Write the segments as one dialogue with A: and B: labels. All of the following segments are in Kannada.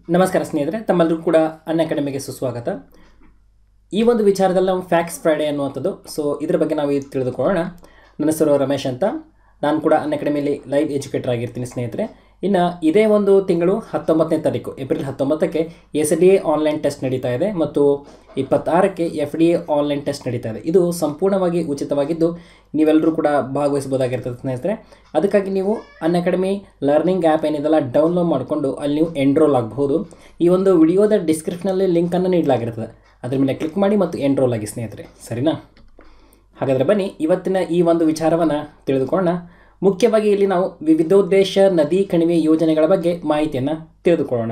A: ನಮಸ್ಕಾರ ಸ್ನೇಹಿತರೆ ತಮ್ಮೆಲ್ಲರಿಗೂ ಕೂಡ ಅನ್ ಅಕಾಡೆಮಿಗೆ ಸುಸ್ವಾಗತ ಈ ಒಂದು ವಿಚಾರದಲ್ಲಿ ನಾವು ಫ್ಯಾಕ್ಸ್ ಫ್ರೈಡೆ ಅನ್ನುವಂಥದ್ದು ಸೊ ಇದ್ರ ಬಗ್ಗೆ ನಾವು ಇದು ತಿಳಿದುಕೊಳ್ಳೋಣ ನನ್ನ ಹೆಸರು ರಮೇಶ್ ಅಂತ ನಾನು ಕೂಡ ಅನ್ ಅಕಾಡೆಮಿಯಲ್ಲಿ ಲೈವ್ ಎಜುಕೇಟರ್ ಆಗಿರ್ತೀನಿ ಸ್ನೇಹಿತರೆ ಇನ್ನು ಇದೇ ಒಂದು ತಿಂಗಳು ಹತ್ತೊಂಬತ್ತನೇ ತಾರೀಕು ಏಪ್ರಿಲ್ ಹತ್ತೊಂಬತ್ತಕ್ಕೆ S D A online test ನಡೀತಾ ಇದೆ ಮತ್ತು ಇಪ್ಪತ್ತಾರಕ್ಕೆ F D A online test ನಡೀತಾ ಇದೆ ಇದು ಸಂಪೂರ್ಣವಾಗಿ ಉಚಿತವಾಗಿದ್ದು ನೀವೆಲ್ಲರೂ ಕೂಡ ಭಾಗವಹಿಸಬಹುದಾಗಿರ್ತದೆ ಸ್ನೇಹಿತರೆ ಅದಕ್ಕಾಗಿ ನೀವು ಅನ್ ಅಕಾಡೆಮಿ ಲರ್ನಿಂಗ್ ಆ್ಯಪ್ ಏನಿದೆಲ್ಲ ಡೌನ್ಲೋಡ್ ಮಾಡಿಕೊಂಡು ಅಲ್ಲಿ ನೀವು ಎನ್ರೋಲ್ ಆಗಬಹುದು ಈ ಒಂದು ವಿಡಿಯೋದ ಡಿಸ್ಕ್ರಿಪ್ಷನಲ್ಲಿ ಲಿಂಕನ್ನು ನೀಡಲಾಗಿರ್ತದೆ ಅದ್ರ ಮೇಲೆ ಕ್ಲಿಕ್ ಮಾಡಿ ಮತ್ತು ಎನ್ರೋಲ್ ಆಗಿ ಸ್ನೇಹಿತರೆ ಸರಿನಾ ಹಾಗಾದರೆ ಬನ್ನಿ ಇವತ್ತಿನ ಈ ಒಂದು ವಿಚಾರವನ್ನು ತಿಳಿದುಕೊಳ್ಳೋಣ ಮುಖ್ಯವಾಗಿ ಇಲ್ಲಿ ನಾವು ವಿವಿಧೋದ್ದೇಶ ನದಿ ಕಣಿವೆ ಯೋಜನೆಗಳ ಬಗ್ಗೆ ಮಾಹಿತಿಯನ್ನು ತಿಳಿದುಕೊಳ್ಳೋಣ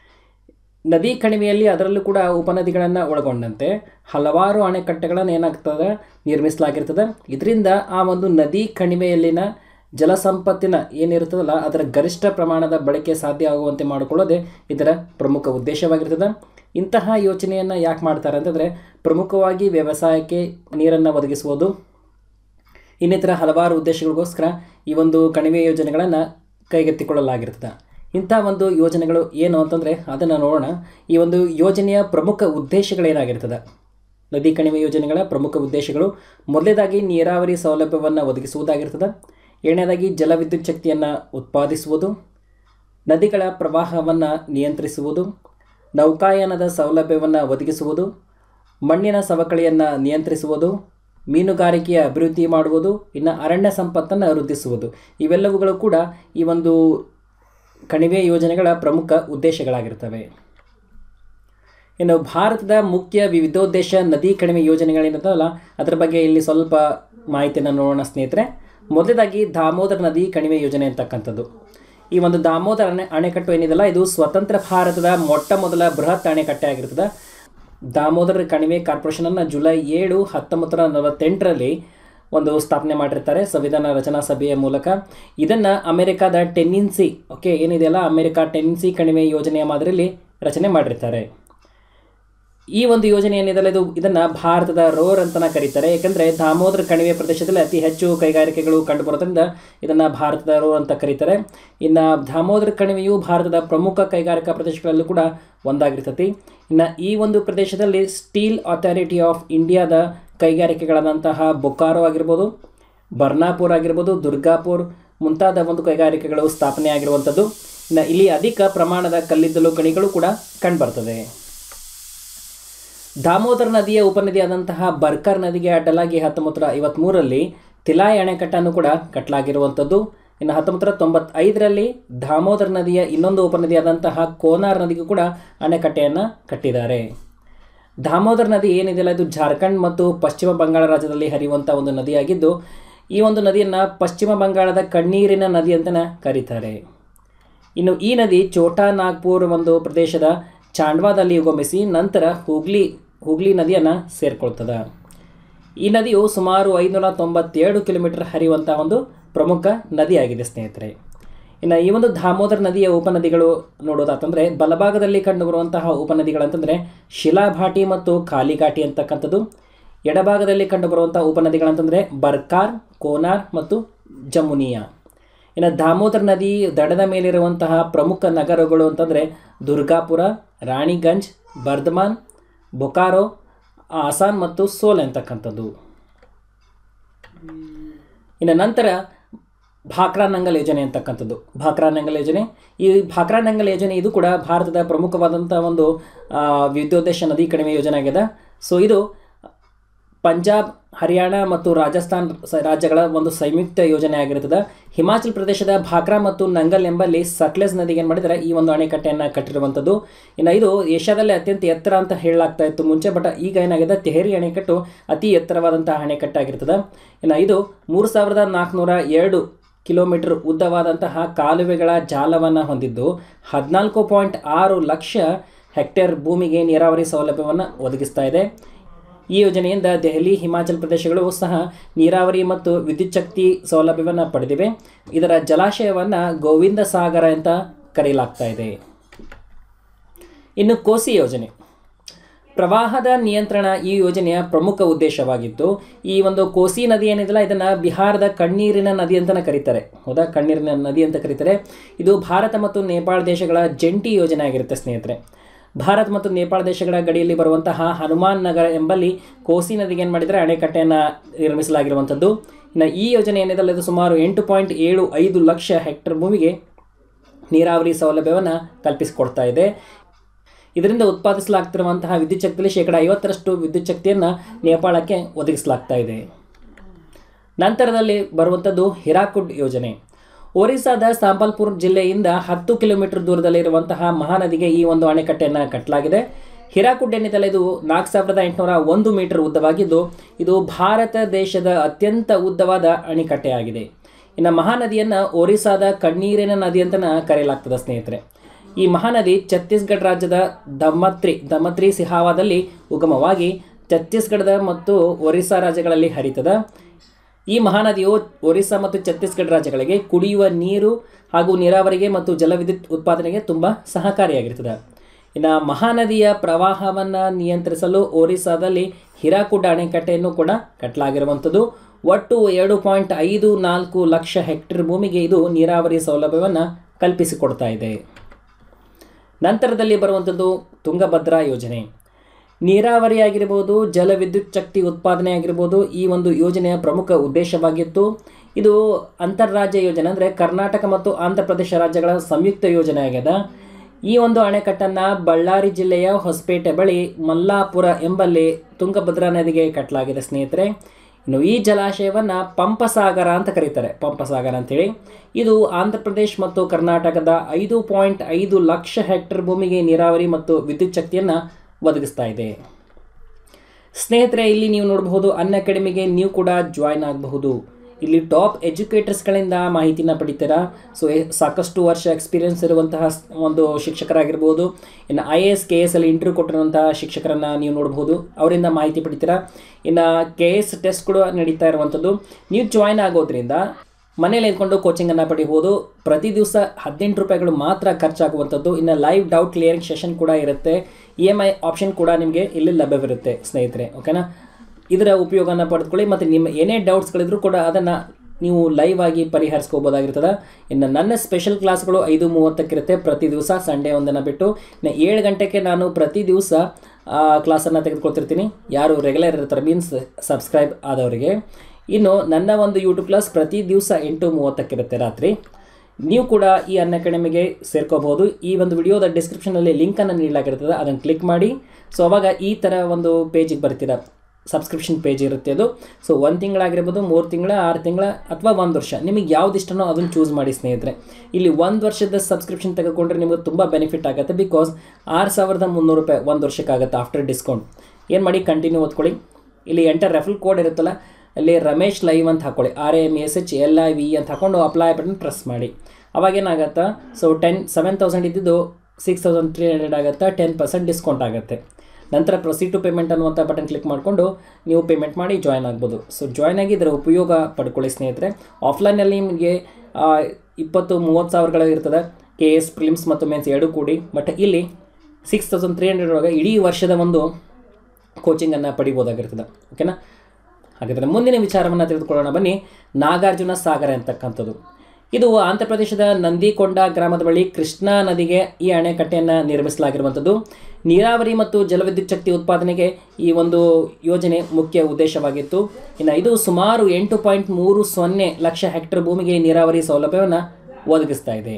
A: ನದಿ ಕಣಿವೆಯಲ್ಲಿ ಅದರಲ್ಲೂ ಕೂಡ ಉಪನದಿಗಳನ್ನು ಒಳಗೊಂಡಂತೆ ಹಲವಾರು ಅಣೆಕಟ್ಟೆಗಳನ್ನು ಏನಾಗ್ತದೆ ನಿರ್ಮಿಸಲಾಗಿರ್ತದೆ ಇದರಿಂದ ಆ ಒಂದು ನದಿ ಕಣಿವೆಯಲ್ಲಿನ ಜಲಸಂಪತ್ತಿನ ಏನಿರ್ತದಲ್ಲ ಅದರ ಗರಿಷ್ಠ ಪ್ರಮಾಣದ ಬಳಕೆ ಸಾಧ್ಯ ಆಗುವಂತೆ ಮಾಡಿಕೊಳ್ಳೋದೇ ಇದರ ಪ್ರಮುಖ ಉದ್ದೇಶವಾಗಿರ್ತದೆ ಇಂತಹ ಯೋಚನೆಯನ್ನು ಯಾಕೆ ಮಾಡ್ತಾರೆ ಅಂತಂದರೆ ಪ್ರಮುಖವಾಗಿ ವ್ಯವಸಾಯಕ್ಕೆ ನೀರನ್ನು ಒದಗಿಸುವುದು ಇನ್ನಿತರ ಹಲವಾರು ಉದ್ದೇಶಗಳಿಗೋಸ್ಕರ ಈ ಒಂದು ಕಣಿವೆ ಯೋಜನೆಗಳನ್ನು ಕೈಗೆತ್ತಿಕೊಳ್ಳಲಾಗಿರ್ತದೆ ಇಂಥ ಒಂದು ಯೋಜನೆಗಳು ಏನು ಅಂತಂದರೆ ಅದನ್ನು ನೋಡೋಣ ಈ ಒಂದು ಯೋಜನೆಯ ಪ್ರಮುಖ ಉದ್ದೇಶಗಳೇನಾಗಿರ್ತದೆ ನದಿ ಕಣಿವೆ ಯೋಜನೆಗಳ ಪ್ರಮುಖ ಉದ್ದೇಶಗಳು ಮೊದಲನೇದಾಗಿ ನೀರಾವರಿ ಸೌಲಭ್ಯವನ್ನು ಒದಗಿಸುವುದಾಗಿರ್ತದೆ ಎರಡನೇದಾಗಿ ಜಲವಿದ್ಯುತ್ ಶಕ್ತಿಯನ್ನು ಉತ್ಪಾದಿಸುವುದು ನದಿಗಳ ಪ್ರವಾಹವನ್ನು ನಿಯಂತ್ರಿಸುವುದು ನೌಕಾಯಾನದ ಸೌಲಭ್ಯವನ್ನು ಒದಗಿಸುವುದು ಮಣ್ಣಿನ ಸವಕಳಿಯನ್ನು ನಿಯಂತ್ರಿಸುವುದು ಮೀನುಗಾರಿಕೆಯ ಅಭಿವೃದ್ಧಿ ಮಾಡುವುದು ಇನ್ನು ಅರಣ್ಯ ಸಂಪತ್ತನ್ನು ವೃದ್ಧಿಸುವುದು ಇವೆಲ್ಲವುಗಳು ಕೂಡ ಈ ಒಂದು ಕಣಿವೆ ಯೋಜನೆಗಳ ಪ್ರಮುಖ ಉದ್ದೇಶಗಳಾಗಿರ್ತವೆ ಇನ್ನು ಭಾರತದ ಮುಖ್ಯ ವಿವಿಧೋದ್ದೇಶ ನದಿ ಕಣಿವೆ ಯೋಜನೆಗಳೇನಿದಾವಲ್ಲ ಅದರ ಬಗ್ಗೆ ಇಲ್ಲಿ ಸ್ವಲ್ಪ ಮಾಹಿತಿಯನ್ನು ನೋಡೋಣ ಸ್ನೇಹಿತರೆ ಮೊದಲದಾಗಿ ದಾಮೋದರ ನದಿ ಕಣಿವೆ ಯೋಜನೆ ಅಂತಕ್ಕಂಥದ್ದು ಈ ಒಂದು ದಾಮೋದರ ಅಣೆ ಅಣೆಕಟ್ಟು ಏನಿದೆಲ್ಲ ಇದು ಸ್ವತಂತ್ರ ಭಾರತದ ಮೊಟ್ಟ ಮೊದಲ ಬೃಹತ್ ಅಣೆಕಟ್ಟೆ ಆಗಿರ್ತದೆ ದಾಮೋದರ ಕಣಿವೆ ಕಾರ್ಪೊರೇಷನನ್ನು ಜುಲೈ ಏಳು ಹತ್ತೊಂಬತ್ತು ನೂರ ನಲವತ್ತೆಂಟರಲ್ಲಿ ಒಂದು ಸ್ಥಾಪನೆ ಮಾಡಿರ್ತಾರೆ ಸಂವಿಧಾನ ರಚನಾ ಸಭೆಯ ಮೂಲಕ ಇದನ್ನು ಅಮೆರಿಕಾದ ಟೆನ್ನಿನ್ಸಿ ಓಕೆ ಏನಿದೆಯಲ್ಲ ಅಮೆರಿಕ ಟೆನ್ನಿನ್ಸಿ ಕಣಿವೆ ಯೋಜನೆಯ ಮಾದರಿಯಲ್ಲಿ ರಚನೆ ಮಾಡಿರ್ತಾರೆ ಈ ಒಂದು ಯೋಜನೆ ಏನಿದೆಲ್ಲ ಇದು ಇದನ್ನು ಭಾರತದ ರೋರ್ ಅಂತನ ಕರೀತಾರೆ ಯಾಕಂದರೆ ದಾಮೋದರ ಕಣಿವೆ ಪ್ರದೇಶದಲ್ಲಿ ಅತಿ ಹೆಚ್ಚು ಕೈಗಾರಿಕೆಗಳು ಕಂಡುಬರೋದ್ರಿಂದ ಇದನ್ನು ಭಾರತದ ರೋರ್ ಅಂತ ಕರೀತಾರೆ ಇನ್ನು ದಾಮೋದರ ಕಣಿವೆಯು ಭಾರತದ ಪ್ರಮುಖ ಕೈಗಾರಿಕಾ ಪ್ರದೇಶಗಳಲ್ಲೂ ಕೂಡ ಒಂದಾಗಿರ್ತತಿ ಇನ್ನು ಈ ಒಂದು ಪ್ರದೇಶದಲ್ಲಿ ಸ್ಟೀಲ್ ಅಥಾರಿಟಿ ಆಫ್ ಇಂಡಿಯಾದ ಕೈಗಾರಿಕೆಗಳಾದಂತಹ ಬೊಕಾರೋ ಆಗಿರ್ಬೋದು ಬರ್ನಾಪುರ್ ಆಗಿರ್ಬೋದು ದುರ್ಗಾಪುರ್ ಮುಂತಾದ ಒಂದು ಕೈಗಾರಿಕೆಗಳು ಸ್ಥಾಪನೆ ಆಗಿರುವಂಥದ್ದು ಇನ್ನು ಇಲ್ಲಿ ಅಧಿಕ ಪ್ರಮಾಣದ ಕಲ್ಲಿದ್ದಲು ಗಣಿಗಳು ಕೂಡ ಕಂಡುಬರ್ತದೆ ದಾಮೋದರ ನದಿಯ ಉಪನದಿಯಾದಂತಹ ಬರ್ಕರ್ ನದಿಗೆ ಅಡ್ಡಲಾಗಿ ಹತ್ತೊಂಬತ್ತು ನೂರ ಐವತ್ತ್ಮೂರರಲ್ಲಿ ತಿಲಾಯ್ ಅಣೆಕಟ್ಟನ್ನು ಕೂಡ ಕಟ್ಟಲಾಗಿರುವಂಥದ್ದು ಇನ್ನು ಹತ್ತೊಂಬತ್ತು ನೂರ ತೊಂಬತ್ತೈದರಲ್ಲಿ ದಾಮೋದರ ನದಿಯ ಇನ್ನೊಂದು ಉಪನದಿಯಾದಂತಹ ಕೋನಾರ್ ನದಿಗೂ ಕೂಡ ಅಣೆಕಟ್ಟೆಯನ್ನು ಕಟ್ಟಿದ್ದಾರೆ ದಾಮೋದರ ನದಿ ಏನಿದೆಯಲ್ಲ ಇದು ಜಾರ್ಖಂಡ್ ಮತ್ತು ಪಶ್ಚಿಮ ಬಂಗಾಳ ರಾಜ್ಯದಲ್ಲಿ ಹರಿಯುವಂಥ ಒಂದು ನದಿಯಾಗಿದ್ದು ಈ ಒಂದು ನದಿಯನ್ನು ಪಶ್ಚಿಮ ಬಂಗಾಳದ ಕಣ್ಣೀರಿನ ನದಿ ಅಂತಲೇ ಕರೀತಾರೆ ಇನ್ನು ಈ ನದಿ ಚೋಟಾ ನಾಗ್ಪುರ್ ಒಂದು ಪ್ರದೇಶದ ಚಾಂಡ್ವಾದಲ್ಲಿ ಉಗಮಿಸಿ ನಂತರ ಹೂಗ್ಲಿ ಹೂಗ್ಲಿ ನದಿಯನ್ನು ಸೇರ್ಕೊಳ್ತದೆ ಈ ನದಿಯು ಸುಮಾರು ಐದುನೂರ ತೊಂಬತ್ತೇಳು ಕಿಲೋಮೀಟರ್ ಹರಿಯುವಂಥ ಒಂದು ಪ್ರಮುಖ ನದಿಯಾಗಿದೆ ಸ್ನೇಹಿತರೆ ಇನ್ನು ಈ ಒಂದು ದಾಮೋದರ ನದಿಯ ಉಪನದಿಗಳು ನೋಡೋದಾತಂದರೆ ಬಲಭಾಗದಲ್ಲಿ ಕಂಡುಬರುವಂತಹ ಉಪನದಿಗಳಂತಂದರೆ ಶಿಲಾಭಾಟಿ ಮತ್ತು ಕಾಲಿಘಾಟಿ ಅಂತಕ್ಕಂಥದ್ದು ಎಡಭಾಗದಲ್ಲಿ ಕಂಡುಬರುವಂಥ ಉಪನದಿಗಳಂತಂದರೆ ಬರ್ಕಾರ್ ಕೋನಾರ್ ಮತ್ತು ಜಮುನಿಯಾ ಇನ್ನು ದಾಮೋದರ ನದಿ ದಡದ ಮೇಲಿರುವಂತಹ ಪ್ರಮುಖ ನಗರಗಳು ಅಂತಂದರೆ ದುರ್ಗಾಪುರ ರಾಣಿಗಂಜ್ ಬರ್ಧಮಾನ್ ಬೊಕಾರೋ ಆಸಾನ್ ಮತ್ತು ಸೋಲ್ ಅಂತಕ್ಕಂಥದ್ದು ಇನ್ನು ನಂತರ ಭಾಕ್ರಾ ನಂಗಲ್ ಯೋಜನೆ ಅಂತಕ್ಕಂಥದ್ದು ಭಾಕ್ರಾ ನಂಗಲ್ ಯೋಜನೆ ಈ ಭಾಕ್ರಾ ನಂಗಲ್ ಯೋಜನೆ ಇದು ಕೂಡ ಭಾರತದ ಪ್ರಮುಖವಾದಂಥ ಒಂದು ವಿದ್ಯೋದ್ದೇಶ ನದಿ ಕಡಿಮೆ ಯೋಜನೆ ಆಗಿದೆ ಸೊ ಇದು ಪಂಜಾಬ್ ಹರಿಯಾಣ ಮತ್ತು ರಾಜಸ್ಥಾನ್ ರಾಜ್ಯಗಳ ಒಂದು ಸಂಯುಕ್ತ ಯೋಜನೆ ಆಗಿರುತ್ತದೆ ಹಿಮಾಚಲ್ ಪ್ರದೇಶದ ಭಾಕ್ರಾ ಮತ್ತು ನಂಗಲ್ ಎಂಬಲ್ಲಿ ಸಟ್ಲೆಸ್ ನದಿಗೆ ಏನು ಮಾಡಿದರೆ ಈ ಒಂದು ಅಣೆಕಟ್ಟೆಯನ್ನು ಕಟ್ಟಿರುವಂಥದ್ದು ಇನ್ನು ಇದು ಏಷ್ಯಾದಲ್ಲೇ ಅತ್ಯಂತ ಎತ್ತರ ಅಂತ ಹೇಳಲಾಗ್ತಾ ಇತ್ತು ಮುಂಚೆ ಬಟ್ ಈಗ ಏನಾಗಿದೆ ತೆಹರಿ ಅಣೆಕಟ್ಟು ಅತಿ ಎತ್ತರವಾದಂತಹ ಅಣೆಕಟ್ಟಾಗಿರ್ತದೆ ಇನ್ನು ಇದು ಮೂರು ಸಾವಿರದ ನಾಲ್ಕುನೂರ ಎರಡು ಕಿಲೋಮೀಟರ್ ಉದ್ದವಾದಂತಹ ಕಾಲುವೆಗಳ ಜಾಲವನ್ನು ಹೊಂದಿದ್ದು ಹದಿನಾಲ್ಕು ಪಾಯಿಂಟ್ ಆರು ಲಕ್ಷ ಹೆಕ್ಟೇರ್ ಭೂಮಿಗೆ ನೀರಾವರಿ ಸೌಲಭ್ಯವನ್ನು ಒದಗಿಸ್ತಾ ಇದೆ ಈ ಯೋಜನೆಯಿಂದ ದೆಹಲಿ ಹಿಮಾಚಲ್ ಪ್ರದೇಶಗಳು ಸಹ ನೀರಾವರಿ ಮತ್ತು ವಿದ್ಯುತ್ ಶಕ್ತಿ ಸೌಲಭ್ಯವನ್ನು ಪಡೆದಿವೆ ಇದರ ಜಲಾಶಯವನ್ನು ಗೋವಿಂದ ಸಾಗರ ಅಂತ ಕರೆಯಲಾಗ್ತಾ ಇದೆ ಇನ್ನು ಕೋಸಿ ಯೋಜನೆ ಪ್ರವಾಹದ ನಿಯಂತ್ರಣ ಈ ಯೋಜನೆಯ ಪ್ರಮುಖ ಉದ್ದೇಶವಾಗಿತ್ತು ಈ ಒಂದು ಕೋಸಿ ನದಿ ಏನಿದೆಯಲ್ಲ ಇದನ್ನು ಬಿಹಾರದ ಕಣ್ಣೀರಿನ ನದಿ ಅಂತಲೇ ಕರೀತಾರೆ ಹೌದಾ ಕಣ್ಣೀರಿನ ನದಿ ಅಂತ ಕರೀತಾರೆ ಇದು ಭಾರತ ಮತ್ತು ನೇಪಾಳ ದೇಶಗಳ ಜಂಟಿ ಯೋಜನೆ ಆಗಿರುತ್ತೆ ಸ್ನೇಹಿತರೆ ಭಾರತ ಮತ್ತು ನೇಪಾಳ ದೇಶಗಳ ಗಡಿಯಲ್ಲಿ ಬರುವಂತಹ ಹನುಮಾನ್ ನಗರ ಎಂಬಲ್ಲಿ ಕೋಸಿ ನದಿಗೆ ಏನು ಮಾಡಿದರೆ ಅಣೆಕಟ್ಟೆಯನ್ನು ನಿರ್ಮಿಸಲಾಗಿರುವಂಥದ್ದು ಇನ್ನು ಈ ಯೋಜನೆ ಏನಿದೆಲ್ಲ ಇದು ಸುಮಾರು ಎಂಟು ಪಾಯಿಂಟ್ ಏಳು ಐದು ಲಕ್ಷ ಹೆಕ್ಟರ್ ಭೂಮಿಗೆ ನೀರಾವರಿ ಸೌಲಭ್ಯವನ್ನು ಕಲ್ಪಿಸಿಕೊಡ್ತಾ ಇದೆ ಇದರಿಂದ ಉತ್ಪಾದಿಸಲಾಗ್ತಿರುವಂತಹ ವಿದ್ಯುತ್ ಶಕ್ತಿಯಲ್ಲಿ ಶೇಕಡ ಐವತ್ತರಷ್ಟು ವಿದ್ಯುತ್ ಶಕ್ತಿಯನ್ನು ನೇಪಾಳಕ್ಕೆ ಒದಗಿಸಲಾಗ್ತಾ ಇದೆ ನಂತರದಲ್ಲಿ ಬರುವಂಥದ್ದು ಹಿರಾಕುಡ್ ಯೋಜನೆ ಒರಿಸ್ಸಾದ ಸಾಂಬಲ್ಪುರ್ ಜಿಲ್ಲೆಯಿಂದ ಹತ್ತು ಕಿಲೋಮೀಟರ್ ದೂರದಲ್ಲಿರುವಂತಹ ಮಹಾನದಿಗೆ ಈ ಒಂದು ಅಣೆಕಟ್ಟೆಯನ್ನು ಕಟ್ಟಲಾಗಿದೆ ಹಿರಾಕುಡ್ ಏನಿದೆಯಲ್ಲ ಇದು ನಾಲ್ಕು ಸಾವಿರದ ಎಂಟುನೂರ ಒಂದು ಮೀಟರ್ ಉದ್ದವಾಗಿದ್ದು ಇದು ಭಾರತ ದೇಶದ ಅತ್ಯಂತ ಉದ್ದವಾದ ಅಣೆಕಟ್ಟೆಯಾಗಿದೆ ಇನ್ನು ಮಹಾನದಿಯನ್ನು ಒರಿಸ್ಸಾದ ಕಣ್ಣೀರಿನ ನದಿ ಅಂತ ಕರೆಯಲಾಗ್ತದೆ ಸ್ನೇಹಿತರೆ ಈ ಮಹಾನದಿ ಛತ್ತೀಸ್ಗಢ ರಾಜ್ಯದ ದಮತ್ರಿ ದಮತ್ರಿ ಸಿಹಾವಾದಲ್ಲಿ ಉಗಮವಾಗಿ ಛತ್ತೀಸ್ಗಢದ ಮತ್ತು ಒರಿಸ್ಸಾ ರಾಜ್ಯಗಳಲ್ಲಿ ಹರಿತದ ಈ ಮಹಾನದಿಯು ಒರಿಸ್ಸಾ ಮತ್ತು ಛತ್ತೀಸ್ಗಢ ರಾಜ್ಯಗಳಿಗೆ ಕುಡಿಯುವ ನೀರು ಹಾಗೂ ನೀರಾವರಿಗೆ ಮತ್ತು ಜಲವಿದ್ಯುತ್ ಉತ್ಪಾದನೆಗೆ ತುಂಬ ಸಹಕಾರಿಯಾಗಿರ್ತದೆ ಇನ್ನು ಮಹಾನದಿಯ ಪ್ರವಾಹವನ್ನು ನಿಯಂತ್ರಿಸಲು ಒರಿಸ್ಸಾದಲ್ಲಿ ಹಿರಾಕುಡ್ ಅಣೆಕಟ್ಟೆಯನ್ನು ಕೂಡ ಕಟ್ಟಲಾಗಿರುವಂಥದ್ದು ಒಟ್ಟು ಎರಡು ಪಾಯಿಂಟ್ ಐದು ನಾಲ್ಕು ಲಕ್ಷ ಹೆಕ್ಟೇರ್ ಭೂಮಿಗೆ ಇದು ನೀರಾವರಿ ಸೌಲಭ್ಯವನ್ನು ಕಲ್ಪಿಸಿಕೊಡ್ತಾ ಇದೆ ನಂತರದಲ್ಲಿ ಬರುವಂಥದ್ದು ತುಂಗಭದ್ರಾ ಯೋಜನೆ ನೀರಾವರಿ ಆಗಿರ್ಬೋದು ಜಲವಿದ್ಯುತ್ ಶಕ್ತಿ ಉತ್ಪಾದನೆ ಆಗಿರ್ಬೋದು ಈ ಒಂದು ಯೋಜನೆಯ ಪ್ರಮುಖ ಉದ್ದೇಶವಾಗಿತ್ತು ಇದು ಅಂತಾರಾಜ್ಯ ಯೋಜನೆ ಅಂದರೆ ಕರ್ನಾಟಕ ಮತ್ತು ಆಂಧ್ರ ಪ್ರದೇಶ ರಾಜ್ಯಗಳ ಸಂಯುಕ್ತ ಯೋಜನೆ ಆಗ್ಯದ ಈ ಒಂದು ಅಣೆಕಟ್ಟನ್ನು ಬಳ್ಳಾರಿ ಜಿಲ್ಲೆಯ ಹೊಸಪೇಟೆ ಬಳಿ ಮಲ್ಲಾಪುರ ಎಂಬಲ್ಲಿ ತುಂಗಭದ್ರಾ ನದಿಗೆ ಕಟ್ಟಲಾಗಿದೆ ಸ್ನೇಹಿತರೆ ಇನ್ನು ಈ ಜಲಾಶಯವನ್ನು ಪಂಪಸಾಗರ ಅಂತ ಕರೀತಾರೆ ಪಂಪಸಾಗರ ಅಂತೇಳಿ ಇದು ಆಂಧ್ರ ಪ್ರದೇಶ್ ಮತ್ತು ಕರ್ನಾಟಕದ ಐದು ಪಾಯಿಂಟ್ ಐದು ಲಕ್ಷ ಹೆಕ್ಟರ್ ಭೂಮಿಗೆ ನೀರಾವರಿ ಮತ್ತು ವಿದ್ಯುತ್ ಶಕ್ತಿಯನ್ನು ಒದಗಿಸ್ತಾ ಇದೆ ಸ್ನೇಹಿತರೆ ಇಲ್ಲಿ ನೀವು ನೋಡಬಹುದು ಅನ್ ಅಕಾಡೆಮಿಗೆ ನೀವು ಕೂಡ ಜಾಯ್ನ್ ಆಗಬಹುದು ಇಲ್ಲಿ ಟಾಪ್ ಎಜುಕೇಟರ್ಸ್ಗಳಿಂದ ಮಾಹಿತಿನ ಪಡಿತೀರಾ ಸೊ ಸಾಕಷ್ಟು ವರ್ಷ ಎಕ್ಸ್ಪೀರಿಯನ್ಸ್ ಇರುವಂತಹ ಸ್- ಒಂದು ಶಿಕ್ಷಕರಾಗಿರ್ಬೋದು ಇನ್ನು I A S K S ಅಲ್ಲಿ ಇಂಟರ್ವ್ಯೂ ಕೊಟ್ಟಿರುವಂತಹ ಶಿಕ್ಷಕರನ್ನು ನೀವು ನೋಡ್ಬೋದು ಅವರಿಂದ ಮಾಹಿತಿ ಪಡಿತೀರಾ ಇನ್ನು ಕೆ ಎಸ್ ಟೆಸ್ಟ್ ಕೂಡ ನಡೀತಾ ಇರುವಂಥದ್ದು ನೀವು ಜಾಯ್ನ್ ಆಗೋದ್ರಿಂದ ಮನೇಲಿ ಇದ್ಕೊಂಡು ಕೋಚಿಂಗನ್ನು ಪಡಿಬೋದು ಪ್ರತಿ ದಿವಸ ಹದಿನೆಂಟು ರೂಪಾಯಿಗಳು ಮಾತ್ರ ಖರ್ಚಾಗುವಂಥದ್ದು ಇನ್ನು ಲೈವ್ ಡೌಟ್ ಕ್ಲಿಯರಿಂಗ್ ಸೆಷನ್ ಕೂಡ ಇರುತ್ತೆ ಇ ಎಮ್ ಐ ಆಪ್ಷನ್ ಕೂಡ ನಿಮಗೆ ಇಲ್ಲಿ ಲಭ್ಯವಿರುತ್ತೆ ಸ್ನೇಹಿತರೆ ಓಕೆನಾ ಇದರ ಉಪಯೋಗನ ಪಡೆದುಕೊಳ್ಳಿ ಮತ್ತು ನಿಮ್ಮ ಏನೇ ಡೌಟ್ಸ್ಗಳಿದ್ರೂ ಕೂಡ ಅದನ್ನು ನೀವು ಲೈವ್ ಆಗಿ ಪರಿಹರಿಸ್ಕೋಬೋದಾಗಿರ್ತದೆ ಇನ್ನು ನನ್ನ ಸ್ಪೆಷಲ್ ಕ್ಲಾಸ್ಗಳು ಐದು ಮೂವತ್ತಕ್ಕಿರುತ್ತೆ ಪ್ರತಿ ದಿವಸ ಸಂಡೇ ಒಂದನ್ನು ಬಿಟ್ಟು ಇನ್ನು ಏಳು ಗಂಟೆಗೆ ನಾನು ಪ್ರತಿ ದಿವಸ ಕ್ಲಾಸನ್ನು ತೆಗೆದುಕೊಳ್ತಿರ್ತೀನಿ ಯಾರು ರೆಗ್ಯುಲರ್ ಇರ್ತಾರೆ ಮೀನ್ಸ್ ಸಬ್ಸ್ಕ್ರೈಬ್ ಆದವರಿಗೆ ಇನ್ನು ನನ್ನ ಒಂದು ಯೂಟ್ಯೂಬ್ ಕ್ಲಾಸ್ ಪ್ರತಿ ದಿವಸ ಎಂಟು ಮೂವತ್ತಕ್ಕಿರುತ್ತೆ ರಾತ್ರಿ ನೀವು ಕೂಡ ಈ ಅನ್ ಅಕಾಡೆಮಿಗೆ ಸೇರ್ಕೋಬಹುದು ಈ ಒಂದು ವಿಡಿಯೋದ ಡಿಸ್ಕ್ರಿಪ್ಷನಲ್ಲಿ ಲಿಂಕನ್ನು ನೀಡಲಾಗಿರ್ತದೆ ಅದನ್ನು ಕ್ಲಿಕ್ ಮಾಡಿ ಸೊ ಅವಾಗ ಈ ಥರ ಒಂದು ಪೇಜಿಗೆ ಬರ್ತೀರ ಸಬ್ಸ್ಕ್ರಿಪ್ಷನ್ ಪೇಜ್ ಇರುತ್ತೆ ಅದು ಸೊ ಒಂದು ತಿಂಗಳಾಗಿರ್ಬೋದು ಮೂರು ತಿಂಗಳ ಆರು ತಿಂಗಳ ಅಥವಾ ಒಂದು ವರ್ಷ ನಿಮಗೆ ಯಾವ್ದು ಇಷ್ಟನೋ ಅದನ್ನು ಚೂಸ್ ಮಾಡಿ ಸ್ನೇಹಿತರೆ ಇಲ್ಲಿ ಒಂದು ವರ್ಷದ ಸಬ್ಸ್ಕ್ರಿಪ್ಷನ್ ತೆಗೆದುಕೊಂಡ್ರೆ ನಿಮಗೆ ತುಂಬ ಬೆನಿಫಿಟ್ ಆಗುತ್ತೆ ಬಿಕಾಸ್ ಆರು ಸಾವಿರದ ಮುನ್ನೂರು ರೂಪಾಯಿ ಒಂದು ವರ್ಷಕ್ಕಾಗುತ್ತೆ ಆಫ್ಟರ್ ಡಿಸ್ಕೌಂಟ್ ಏನು ಮಾಡಿ ಕಂಟಿನ್ಯೂ ಓದ್ಕೊಳ್ಳಿ ಇಲ್ಲಿ ಎಂಟರ್ ರೆಫಲ್ ಕೋಡ್ ಇರುತ್ತಲ್ಲ ಅಲ್ಲಿ ರಮೇಶ್ ಲೈವ್ ಅಂತ ಹಾಕೊಳ್ಳಿ R M S H L I V ಅಂತ ಹಾಕೊಂಡು ಅಪ್ಲೈ ಬಟನ್ ಪ್ರೆಸ್ ಮಾಡಿ ಅವಾಗೇನಾಗತ್ತಾ ಸೊ ಟೆನ್ ಸೆವೆನ್ ತೌಸಂಡ್ ಇದ್ದಿದ್ದು ಸಿಕ್ಸ್ ತೌಸಂಡ್ ತ್ರೀ ಹಂಡ್ರೆಡ್ ಆಗುತ್ತೆ ಟೆನ್ ಪರ್ಸೆಂಟ್ ಡಿಸ್ಕೌಂಟ್ ಆಗುತ್ತೆ ನಂತರ ಪ್ರೊಸೀಡ್ ಟು ಪೇಮೆಂಟ್ ಅನ್ನುವಂಥ ಬಟನ್ ಕ್ಲಿಕ್ ಮಾಡಿಕೊಂಡು ನೀವು ಪೇಮೆಂಟ್ ಮಾಡಿ ಜಾಯ್ನ್ ಆಗ್ಬೋದು ಸೊ ಜಾಯ್ನ್ ಆಗಿ ಇದರ ಉಪಯೋಗ ಪಡ್ಕೊಳ್ಳಿ ಸ್ನೇಹಿತರೆ ಆಫ್ಲೈನಲ್ಲಿ ನಿಮಗೆ ಆ, ಇಪ್ಪತ್ತು ಮೂವತ್ತು ಸಾವಿರಗಳು ಇರ್ತದೆ ಕೆ ಎಸ್ ಪ್ರಿಲಿಮ್ಸ್ ಮತ್ತು ಮೇನ್ಸ್ ಎರಡೂ ಕೂಡಿ ಬಟ್ ಇಲ್ಲಿ ಸಿಕ್ಸ್ ತೌಸಂಡ್ ತ್ರೀ ಹಂಡ್ರೆಡ್ ಒಳಗೆ ಇಡೀ ವರ್ಷದ ಒಂದು ಕೋಚಿಂಗನ್ನು ಪಡಿಬೋದಾಗಿರ್ತದೆ ಓಕೆನಾ ಹಾಗಾದರೆ ಮುಂದಿನ ವಿಚಾರವನ್ನು ತೆಗೆದುಕೊಳ್ಳೋಣ ಬನ್ನಿ ನಾಗಾರ್ಜುನ ಸಾಗರ ಅಂತಕ್ಕಂಥದ್ದು ಇದು ಆಂಧ್ರ ಪ್ರದೇಶದ ನಂದಿಕೊಂಡ ಗ್ರಾಮದ ಬಳಿ ಕೃಷ್ಣಾ ನದಿಗೆ ಈ ಅಣೆಕಟ್ಟೆಯನ್ನು ನಿರ್ಮಿಸಲಾಗಿರುವಂಥದ್ದು ನೀರಾವರಿ ಮತ್ತು ಜಲವಿದ್ಯುತ್ ಶಕ್ತಿ ಉತ್ಪಾದನೆಗೆ ಈ ಒಂದು ಯೋಜನೆ ಮುಖ್ಯ ಉದ್ದೇಶವಾಗಿತ್ತು ಇನ್ನು ಇದು ಸುಮಾರು ಎಂಟು ಪಾಯಿಂಟ್ ಮೂರು ಸೊನ್ನೆ ಲಕ್ಷ ಹೆಕ್ಟರ್ ಭೂಮಿಗೆ ನೀರಾವರಿ ಸೌಲಭ್ಯವನ್ನು ಒದಗಿಸ್ತಾ ಇದೆ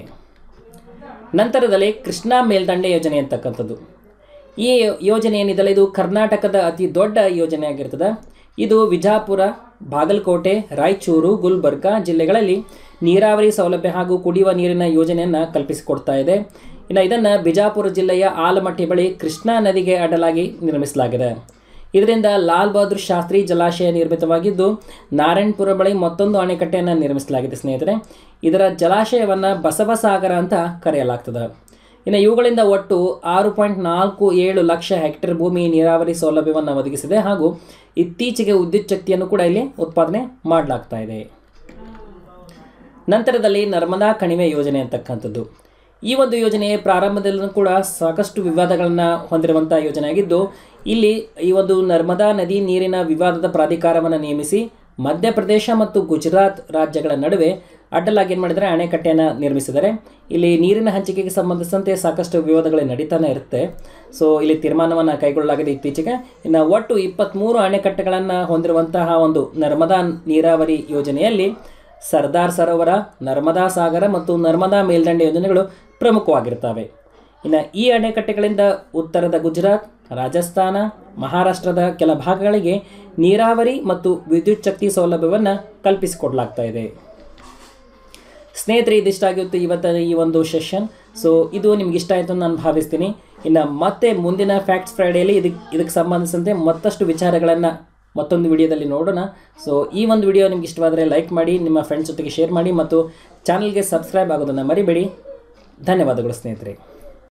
A: ನಂತರದಲ್ಲಿ ಕೃಷ್ಣಾ ಮೇಲ್ದಂಡೆ ಯೋಜನೆ ಅಂತಕ್ಕಂಥದ್ದು ಈ ಯೋಜನೆ ಏನಿದೆಯಲ್ಲ ಇದು ಕರ್ನಾಟಕದ ಅತಿ ದೊಡ್ಡ ಯೋಜನೆ ಆಗಿರ್ತದೆ ಇದು ವಿಜಾಪುರ ಬಾಗಲಕೋಟೆ ರಾಯಚೂರು ಗುಲ್ಬರ್ಗಾ ಜಿಲ್ಲೆಗಳಲ್ಲಿ ನೀರಾವರಿ ಸೌಲಭ್ಯ ಹಾಗೂ ಕುಡಿಯುವ ನೀರಿನ ಯೋಜನೆಯನ್ನು ಕಲ್ಪಿಸಿಕೊಡ್ತಾ ಇದೆ ಇನ್ನು ಇದನ್ನು ಬಿಜಾಪುರ ಜಿಲ್ಲೆಯ ಆಲಮಟ್ಟಿ ಬಳಿ ಕೃಷ್ಣಾ ನದಿಗೆ ಅಡ್ಡಲಾಗಿ ನಿರ್ಮಿಸಲಾಗಿದೆ ಇದರಿಂದ ಲಾಲ್ ಬಹದ್ದೂರ್ ಶಾಸ್ತ್ರಿ ಜಲಾಶಯ ನಿರ್ಮಿತವಾಗಿದ್ದು ನಾರಾಯಣಪುರ ಬಳಿ ಮತ್ತೊಂದು ಅಣೆಕಟ್ಟೆಯನ್ನು ನಿರ್ಮಿಸಲಾಗಿದೆ ಸ್ನೇಹಿತರೆ ಇದರ ಜಲಾಶಯವನ್ನು ಬಸವಸಾಗರ ಅಂತ ಕರೆಯಲಾಗ್ತದೆ ಇನ್ನು ಇವುಗಳಿಂದ ಒಟ್ಟು ಆರು ಪಾಯಿಂಟ್ ನಾಲ್ಕು ಏಳು ಲಕ್ಷ ಹೆಕ್ಟೇರ್ ಭೂಮಿ ನೀರಾವರಿ ಸೌಲಭ್ಯವನ್ನು ಒದಗಿಸಿದೆ ಹಾಗೂ ಇತ್ತೀಚೆಗೆ ವಿದ್ಯುತ್ ಶಕ್ತಿಯನ್ನು ಕೂಡ ಇಲ್ಲಿ ಉತ್ಪಾದನೆ ಮಾಡಲಾಗ್ತಾ ಇದೆ ನಂತರದಲ್ಲಿ ನರ್ಮದಾ ಕಣಿವೆ ಯೋಜನೆ ಅಂತಕ್ಕಂಥದ್ದು ಈ ಒಂದು ಯೋಜನೆ ಪ್ರಾರಂಭದಲ್ಲೂ ಕೂಡ ಸಾಕಷ್ಟು ವಿವಾದಗಳನ್ನು ಹೊಂದಿರುವಂಥ ಯೋಜನೆಯಾಗಿದ್ದು ಇಲ್ಲಿ ಈ ಒಂದು ನರ್ಮದಾ ನದಿ ನೀರಿನ ವಿವಾದದ ಪ್ರಾಧಿಕಾರವನ್ನು ನೇಮಿಸಿ ಮಧ್ಯಪ್ರದೇಶ ಮತ್ತು ಗುಜರಾತ್ ರಾಜ್ಯಗಳ ನಡುವೆ ಅಡ್ಡಲಾಗಿ ಏನು ಮಾಡಿದರೆ ಅಣೆಕಟ್ಟೆಯನ್ನು ನಿರ್ಮಿಸಿದ್ದಾರೆ ಇಲ್ಲಿ ನೀರಿನ ಹಂಚಿಕೆಗೆ ಸಂಬಂಧಿಸಿದಂತೆ ಸಾಕಷ್ಟು ವಿವಾದಗಳು ನಡೀತಾನೆ ಇರುತ್ತೆ ಸೊ ಇಲ್ಲಿ ತೀರ್ಮಾನವನ್ನು ಕೈಗೊಳ್ಳಲಾಗಿದೆ ಇತ್ತೀಚೆಗೆ ಇನ್ನು ಒಟ್ಟು ಇಪ್ಪತ್ತ್ಮೂರು ಅಣೆಕಟ್ಟೆಗಳನ್ನು ಹೊಂದಿರುವಂತಹ ಒಂದು ನರ್ಮದಾ ನೀರಾವರಿ ಯೋಜನೆಯಲ್ಲಿ ಸರ್ದಾರ್ ಸರೋವರ ನರ್ಮದಾ ಸಾಗರ ಮತ್ತು ನರ್ಮದಾ ಮೇಲ್ದಂಡೆ ಯೋಜನೆಗಳು ಪ್ರಮುಖವಾಗಿರ್ತವೆ ಇನ್ನು ಈ ಅಣೆಕಟ್ಟೆಗಳಿಂದ ಉತ್ತರದ ಗುಜರಾತ್ ರಾಜಸ್ಥಾನ ಮಹಾರಾಷ್ಟ್ರದ ಕೆಲ ಭಾಗಗಳಿಗೆ ನೀರಾವರಿ ಮತ್ತು ವಿದ್ಯುತ್ ಶಕ್ತಿ ಸೌಲಭ್ಯವನ್ನು ಕಲ್ಪಿಸಿಕೊಡಲಾಗ್ತಾ ಇದೆ ಸ್ನೇಹಿತರೆ ಇದಿಷ್ಟಾಗಿತ್ತು ಇವತ್ತಿನ ಈ ಒಂದು ಸೆಷನ್ ಸೊ ಇದು ನಿಮ್ಗೆ ಇಷ್ಟ ಆಯಿತು ಅಂತ ನಾನು ಭಾವಿಸ್ತೀನಿ ಇನ್ನು ಮತ್ತೆ ಮುಂದಿನ ಫ್ಯಾಕ್ಟ್ಸ್ ಫ್ರೈಡೇಲಿ ಇದಕ್ಕೆ ಇದಕ್ಕೆ ಸಂಬಂಧಿಸಿದಂತೆ ಮತ್ತಷ್ಟು ವಿಚಾರಗಳನ್ನು ಮತ್ತೊಂದು ವಿಡಿಯೋದಲ್ಲಿ ನೋಡೋಣ ಸೊ ಈ ಒಂದು ವಿಡಿಯೋ ನಿಮ್ಗೆ ಇಷ್ಟವಾದರೆ ಲೈಕ್ ಮಾಡಿ ನಿಮ್ಮ ಫ್ರೆಂಡ್ಸ್ ಜೊತೆಗೆ ಶೇರ್ ಮಾಡಿ ಮತ್ತು ಚಾನಲ್ಗೆ ಸಬ್ಸ್ಕ್ರೈಬ್ ಆಗೋದನ್ನು ಮರಿಬೇಡಿ ಧನ್ಯವಾದಗಳು ಸ್ನೇಹಿತರೆ